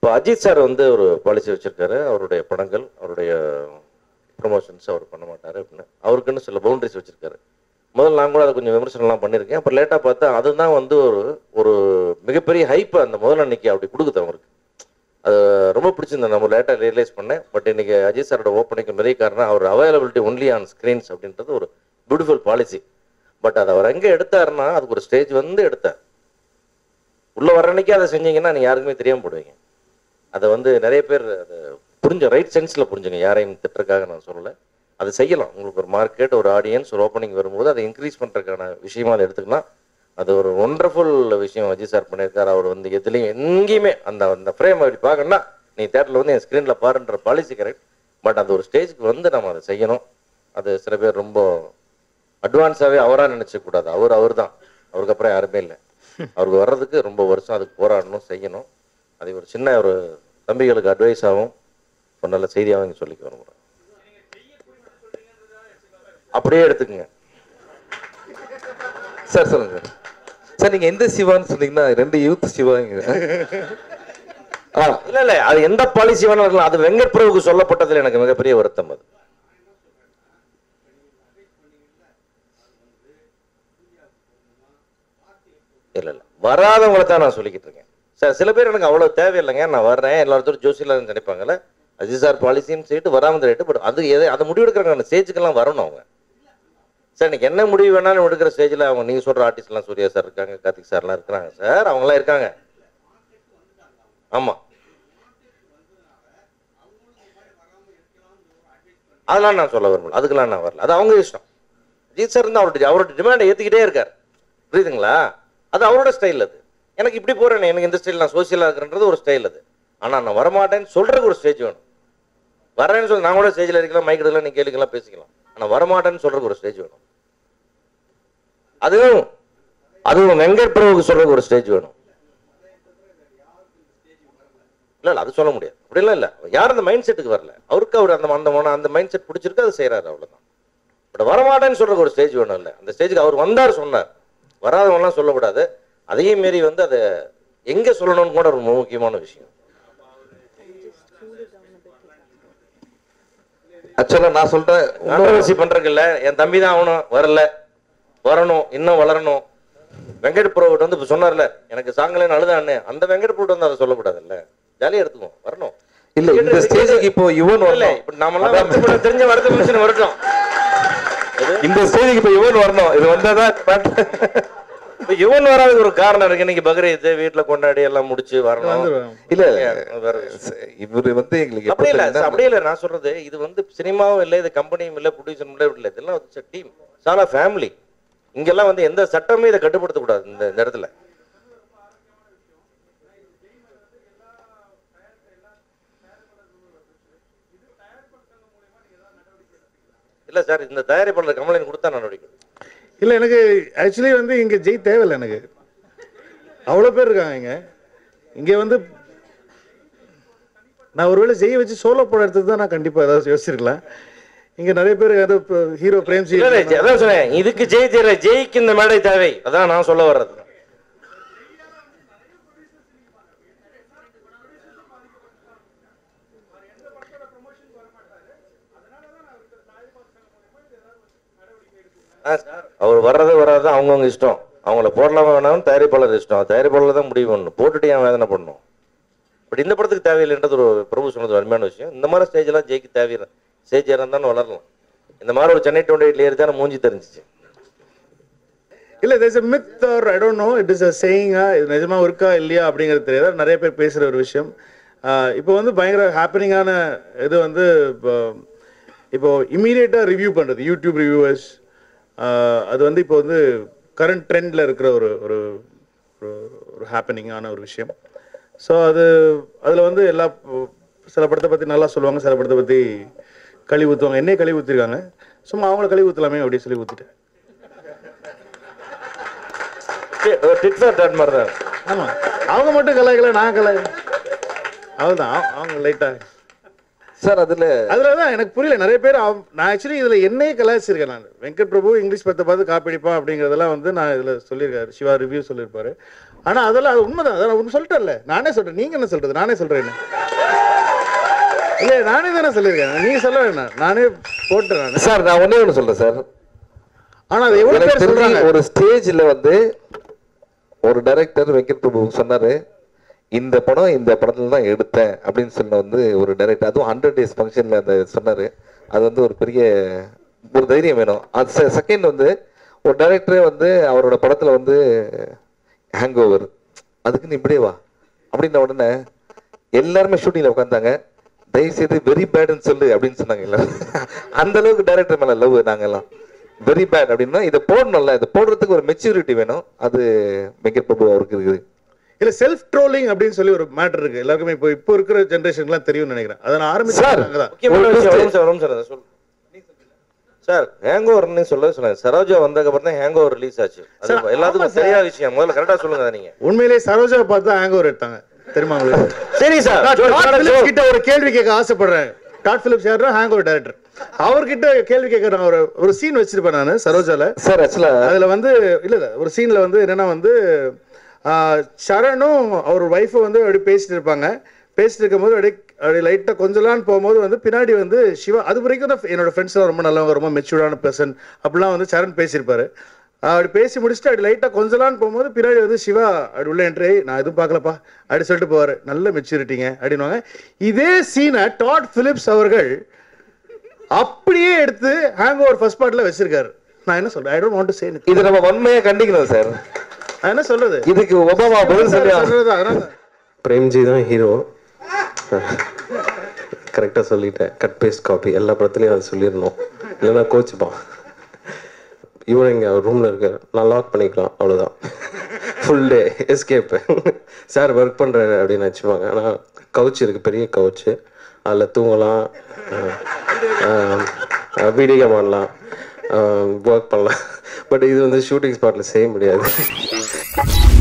இப்போ அஜித் சார் வந்து ஒரு பாலிசி வச்சிருக்காரு அவருடைய படங்கள் அவருடைய ப்ரொமோஷன்ஸ் அவர் பண்ண மாட்டாரு அப்படின்னு அவருக்குன்னு சில பவுண்டரிஸ் வச்சிருக்காரு முதல்ல நான் கூட அதை கொஞ்சம் விமர்சனம்லாம் பண்ணியிருக்கேன் அப்புறம் லேட்டாக பார்த்தா அதுதான் வந்து ஒரு ஒரு மிகப்பெரிய ஹைப்பை அந்த முதல் அன்னைக்கு அப்படி கொடுக்குது அவருக்கு அது ரொம்ப பிடிச்சிருந்தது நம்ம லேட்டாக ரியலைஸ் பண்ணேன் பட் இன்னைக்கு அஜித் சாரோட ஓப்பனிங்க்கு நிறைய காரணம் அவர் அவைலபிலிட்டி ஒன்லி ஆன் ஸ்க்ரீன்ஸ் அப்படின்றது ஒரு பியூட்டிஃபுல் பாலிசி பட் அதை அவர் எங்கே எடுத்தாருன்னா அதுக்கு ஒரு ஸ்டேஜ் வந்து எடுத்தார் உள்ள வர அன்னைக்கு அதை செஞ்சீங்கன்னா நீங்க யாருக்குமே தெரியாம போடுவீங்க அதை வந்து நிறைய பேர் அதை புரிஞ்ச ரைட் சென்ஸ்ல புரிஞ்சுங்க யாரையும் திட்டுறதுக்காக நான் சொல்லலை அதை செய்யலாம் உங்களுக்கு ஒரு மார்க்கெட் ஒரு ஆடியன்ஸ் ஒரு ஓப்பனிங் வரும்போது அதை இன்க்ரீஸ் பண்றதுக்கான விஷயமா அதை எடுத்துக்கலாம் அது ஒரு ஒண்டர்ஃபுல் விஷயம் அஜித் சார் பண்ணியிருக்காரு அவர் வந்து எதுலையும் எங்கேயுமே அந்த அந்த ஃப்ரேம் அப்படி பார்க்கணும்னா நீ தேட்டரில் வந்து என் ஸ்க்ரீனில் பாருன்ற பாலிசி கரெக்ட் பட் அது ஒரு ஸ்டேஜ்க்கு வந்து நம்ம அதை செய்யணும் அது சில பேர் ரொம்ப அட்வான்ஸாகவே அவராக நினைச்ச கூடாது அவர் அவர் தான் அவருக்கு அப்புறம் யாருமே இல்லை அவருக்கு வர்றதுக்கு ரொம்ப வருஷம் அதுக்கு போராடணும் செய்யணும் அது ஒரு சின்ன ஒரு தம்பிகளுக்கு அட்வைஸாகவும் ஒரு நல்ல செய்தியாகவும் இங்கே சொல்லிக்க விரும்புகிறேன் அப்படியே எடுத்துக்கங்க சார் சொல்லுங்க சார் சார் நீங்க எந்த சிவான்னு சொன்னீங்கன்னா ரெண்டு யூத் சிவாங்க ஆ இல்ல இல்ல அது எந்த பாலிசி வேணாலும் இருக்கலாம் அது வெங்கட் பிரபுக்கு சொல்லப்பட்டதுல எனக்கு மிகப்பெரிய வருத்தம் அது இல்ல இல்ல வராதவங்களை தான் நான் சொல்லிக்கிட்டு இருக்கேன் சார் சில பேர் எனக்கு அவ்வளவு தேவையில்லைங்க நான் வர்றேன் எல்லாத்தரும் ஜோசியில் நினைப்பாங்கல்ல அஜித் சார் பாலிசின்னு சொல்லிட்டு வராமல் ரேட்டு பட் அது எதை அதை முடிவு எடுக்கிறாங்க அந்த ஸ்டேஜுக்கெல்லாம் வரணும் அவங்க சார் எனக்கு என்ன முடிவு வேணாலும் எடுக்கிற ஸ்டேஜில் அவங்க நீங்கள் சொல்கிற ஆர்டிஸ்ட்லாம் சூர்யா சார் இருக்காங்க கார்த்திக் சார்லாம் இருக்கிறாங்க சார் அவங்களாம் இருக்காங்க ஆமாம் அதெல்லாம் நான் சொல்ல விரும்பல அதுக்கெல்லாம் நான் வரல அது அவங்க இஷ்டம் அஜித் சார் வந்து அவருடைய அவருடைய டிமாண்டை ஏற்றிக்கிட்டே இருக்கார் புரியுதுங்களா அது அவரோட ஸ்டைல் அது எனக்கு இப்படி போகிறேன் எனக்கு இந்த ஸ்டைல் நான் சோசியலாக இருக்கிறன்றது ஒரு ஸ்டைல் அது ஆனால் நான் வரமாட்டேன்னு சொல்கிறதுக்கு ஒரு ஸ்டேஜ் வேணும் வரேன்னு சொல்லி நான் கூட ஸ்டேஜில் இருக்கலாம் மைக் எடுக்கலாம் நீ கேளுக்கலாம் பேசிக்கலாம் ஆனால் வரமாட்டேன்னு சொல்றதுக்கு ஒரு ஸ்டேஜ் வேணும் அதுவும் அதுவும் வெங்கட் பிரபுக்கு சொல்றதுக்கு ஒரு ஸ்டேஜ் வேணும் இல்ல இல்ல அது சொல்ல முடியாது அப்படிலாம் இல்ல யாரும் அந்த மைண்ட் செட்டுக்கு வரல அவருக்கு அவர் அந்த அந்த மன- அந்த மைண்ட் செட் பிடிச்சிருக்கு அது செய்யறாரு அவ்வளவுதான் பட் வரமாட்டேன்னு சொல்றதுக்கு ஒரு ஸ்டேஜ் வேணும் இல்ல அந்த ஸ்டேஜுக்கு அவர் வந்தார் சொன்னார் வராதவங்கலாம் சொல்லக்கூடாது அதையும் மீறி வந்து அதை எங்க சொல்லணும்னு கூட ஒரு முக்கியமான விஷயம் ஆக்சுவலா நான் சொல்றேன் கான்ட்ரவர்சி பண்றதுக்கு என் தம்பி தான் ஆகணும் வரல வரணும் இன்னும் வளரணும் வெங்கட் ப்ரோவிட் வந்து இப்ப சொன்னார்ல எனக்கு சாங்கலேன்னு அழுதான்னு அந்த வெங்கட் ப்ரோவிட் வந்து அதை சொல்லக்கூடாதுல்ல ஜாலியா எடுத்துக்குவோம் வரணும் இல்ல இந்த ஸ்டேஜுக்கு இப்போ யுவன் இல்ல வரணும் இப்ப நாமெல்லாம் வருத்தப்பட தெரிஞ்ச வருத்த மனுஷன் வரட்டும் இந்த ஸ்டேஜுக்கு இப்போ யுவன் வரணும் இது வந்தாதான் இப்ப யுவன் வராதுக்கு ஒரு காரணம் இருக்கு இன்னைக்கு பக்ரீத் வீட்டுல கொண்டாடி எல்லாம் முடிச்சு வரணும் வந்துருவாங்க. இல்ல அது வேற விஷயம். இவரு வந்து எங்களுக்கு அப்படி இல்ல எப்ப அப்படி இல்ல நான் சொல்றது இது வந்து சினிமாவும் இல்ல இது கம்பெனியும் இல்ல ப்ரொடியூசரும் இல்ல இல்ல இதெல்லாம் வந்து டீம் சாலா ஃபேமிலி இங்கெல்லாம் வந்து எந்த சட்டமே இதை கட்டுப்படுத்த கூடாது இந்த இந்த இடத்துல இல்ல சார் இந்த தயாரிப்பாளர் கம்ப்ளைண்ட் கொடுத்தா நடவடிக்கை இல்லை எனக்கு ஆக்சுவலி வந்து இங்கே ஜெய் தேவையில்லை எனக்கு அவ்வளோ பேர் இருக்காங்க இங்கே இங்கே வந்து நான் ஒருவேளை ஜெய் வச்சு சோலோ படம் எடுத்தது தான் நான் கண்டிப்பாக ஏதாவது யோசிச்சிருக்கலாம் இங்கே நிறைய பேர் ஏதோ ஹீரோ பிரேம்ஜி இல்ல இல்ல அதான் சொன்னேன் இதுக்கு ஜெய் தெரியல ஜெய்க்கு இந்த மேடை தேவை அதான் நான் சொல்ல வர்றது ஆ, சார், அவர் வர்றது வராது அவங்கவுங்க இஷ்டம் அவங்கள போடலாமா வேணாலும் தயாரிப்பாளர் இஷ்டம் தயாரிப்பாளர் தான் முடிவு பண்ணணும் போட்டுட்டு ஏன் வேதனை பண்ணணும் பட் இந்த படத்துக்கு தேவையில்லைன்றது ஒரு பிரபு சொன்னது அருமையான விஷயம் இந்த மாதிரி ஸ்டேஜ்லாம் ஜெயிக்கு தேவையில்லை ஸ்டேஜ் இருந்தாலும் வளரலாம் இந்த மாதிரி ஒரு சென்னை டுவெண்ட்டி எயிட்ல ஏறி தானே மூஞ்சி தெரிஞ்சிச்சு இல்லை there's a myth or I don't know it is a சேயிங்கா இது நிஜமா இருக்கா இல்லையா அப்படிங்கிறது தெரியாது நிறைய பேர் பேசுகிற ஒரு விஷயம் ஆஹ் இப்போ வந்து பயங்கர ஹாப்பனிங்கான இது வந்து இப்போ இப்போ இம்மீடியட்டாக ரிவ்யூ பண்ணுறது யூடியூப் ரிவ்யூவர்ஸ் அது வந்து இப்போ வந்து கரண்ட் ட்ரெண்டில் இருக்கிற ஒரு ஒரு ஒரு- ஒரு ஹாப்பனிங்கான ஒரு விஷயம் ஸோ அது அதில் வந்து எல்லா சில படத்தை பற்றி நல்லா சொல்லுவாங்க சில படத்தை பற்றி கழி ஊற்றுவாங்க என்னையே கழி ஊற்றிருக்காங்க சும்மா அவங்கள கழி ஊற்றலாமே அப்படி சொல்லி ஊற்றிட்டேன் டிட் ஃபார் தட் மாதிரி தான் ஆமாம் அவங்க மட்டும் கலாய்க்கல நான் கலாய் அவ்வளோதான் அவங்க லைட்டாக சார் அதுல அதுல தான் எனக்கு புரியல நிறைய பேர் அவ- நான் ஆக்சுவலி இதுல என்னையே கலாச்சிருக்கேன் நான் வெங்கட் பிரபு இங்கிலீஷ் பத்தை பார்த்து காப்பிடிப்பான் அப்படிங்கறதெல்லாம் வந்து நான் இதுல சொல்லியிருக்காரு சிவா ரிவ்யூ சொல்லியிருப்பாரு ஆனா அதெல்லாம் அது உண்மைதான் அதான் ஒன்று சொல்லிட்டேன்ல நானே சொல்றேன் நீங்க என்ன சொல்றது நானே சொல்றேன் என்ன இல்ல நானே தானே சொல்லியிருக்கேன் நீங்க சொல்ல வேணாம் நானே போட்டேன் நான் சார் நான் ஒண்ணே ஒண்ணு சொல்றேன் சார் ஆனா அது எவ்வளவு எனக்கு பேர் தெரிஞ்சு சொல்றாங்க ஒரு ஸ்டேஜ்ல வந்து ஒரு டைரக்டர் வெங்கட் பிரபு சொன்னாரு இந்த படம் இந்த படத்துல தான் எடுத்தேன் அப்படின்னு சொன்ன வந்து ஒரு டைரக்டர் அதுவும் ஹண்ட்ரட் டேஸ் ஃபங்க்ஷன்ல அந்த சொன்னாரு அது வந்து ஒரு பெரிய ஒரு தைரியம் வேணும் அது செகண்ட் வந்து ஒரு டைரக்டரே வந்து அவரோட படத்துல வந்து ஹேங் ஓவர் அதுக்குன்னு இப்படியே வா அப்படின்ன உடனே எல்லாருமே ஷூட்டிங்ல உட்காந்தாங்க தயவு செய்து வெரி பேட்னு சொல்லு அப்படின்னு சொன்னாங்க எல்லாரும் அந்த அளவுக்கு டைரக்டர் மேல லவ் நாங்க எல்லாம் வெரி பேட் அப்படின்னா இதை போடணும்ல இதை போடுறதுக்கு ஒரு மெச்சூரிட்டி வேணும் அது வெங்கட் பிரபு அவருக்கு இருக்குது இல்ல செல்ஃப் ட்ரோலிங் அப்படின்னு சொல்லி ஒரு மேட்டர் இருக்கு எல்லாருக்குமே இப்போ இப்போ இருக்கிற ஜென்ரேஷனுக்குலாம் தெரியும்னு நினைக்கிறேன் அதை நான் ஆரம்பிச்சேன் Sir. அங்கதான் முக்கியமான விஷயம் வரும் சார் வரும் சார் அதை சொல்லு சார் ஹேங் ஓவர்னு சொல்ல சொன்னாங்க சரோஜா வந்ததுக்கு அப்புறம் தான் ஹேங் ஓவர் ரிலீஸ் ஆச்சு அது Sir, எல்லாத்துக்கும் ஆமா sir. தெரியாத விஷயம் முதல்ல கரெக்டா சொல்லுங்க அதை நீங்க உண்மையிலேயே சரோஜாவை பார்த்து ஹேங் ஓவர் எடுத்தாங்க தெரியுமா உங்களுக்கு சரி சார் நான் டாட் பிலிப்ஸ் கிட்ட ஒரு கேள்வி கேட்க ஆசைப்படுறேன் டாட் பிலிப்ஸ் யாருன்னா ஹேங் ஓவர் டைரக்டர் அவர்கிட்ட கேள்வி கேட்க நான் ஒரு ஒரு சீன் வச்சிருப்பேன் நான் சரோஜால சார் ஆக்சுவலா அதுல வந்து இல்ல இல்ல ஒரு சீன்ல வந்து என்னன்னா வந்து ஆஹ், சரணும் அவர் ஒய்ஃபை வந்து அப்படி பேசிட்டு இருப்பாங்க பேசிட்டு இருக்கும்போது அப்படியே அப்படியே லைட்டாக கொஞ்சலான்னு போகும்போது வந்து பின்னாடி வந்து சிவா அது வரைக்கும் தான் என்னோட ஃப்ரெண்ட்ஸ்லாம் ரொம்ப நல்லவங்க ரொம்ப மெச்சூர்டான பர்சன் அப்படிலாம் வந்து சரண் பேசியிருப்பாரு ஆஹ், அப்படி பேசி முடிச்சுட்டு அப்படி லைட்டாக கொஞ்சலான்னு போகும்போது பின்னாடி வந்து சிவா அப்படி உள்ள என்ட்ரி நான் எதுவும் பார்க்கலப்பா அப்படி சொல்லிட்டு போவார் நல்ல மெச்சூரிட்டிங்க அப்படின்னுவாங்க இதே சீனை டாட் பிலிப்ஸ் அவர்கள் அப்படியே எடுத்து ஹேங் ஓவர் ஃபர்ஸ்ட் பார்ட்ல வச்சிருக்காரு நான் என்ன சொல்றேன் I don't want to say இது நம்ம வன்மையா கண்டிக்கணும் சார் நான் என்ன சொல்றது இதுக்கு ஒபாமா பதில் சொல்லி சொல்றது அதனால பிரேம்ஜி தான் ஹீரோ கரெக்டாக சொல்லிட்டேன் கட் பேஸ்ட் காப்பி எல்லா படத்துலையும் அது சொல்லிடணும் இல்லைன்னா கோச்சுப்பான் இவன் இங்கே ரூமில் இருக்கார் நான் லாக் பண்ணிக்கலாம் அவ்வளோதான் full day escape sir work பண்ணுறாரு அப்படின்னு வச்சுப்பாங்க ஆனால் கவுச் இருக்குது பெரிய கவுச்சு அதில் தூங்கலாம் வீடியோ கேம் ஆடலாம் ஒர்க் பண்ணலாம் பட் இது வந்து ஷூட்டிங் ஸ்பாட்டில் செய்ய முடியாது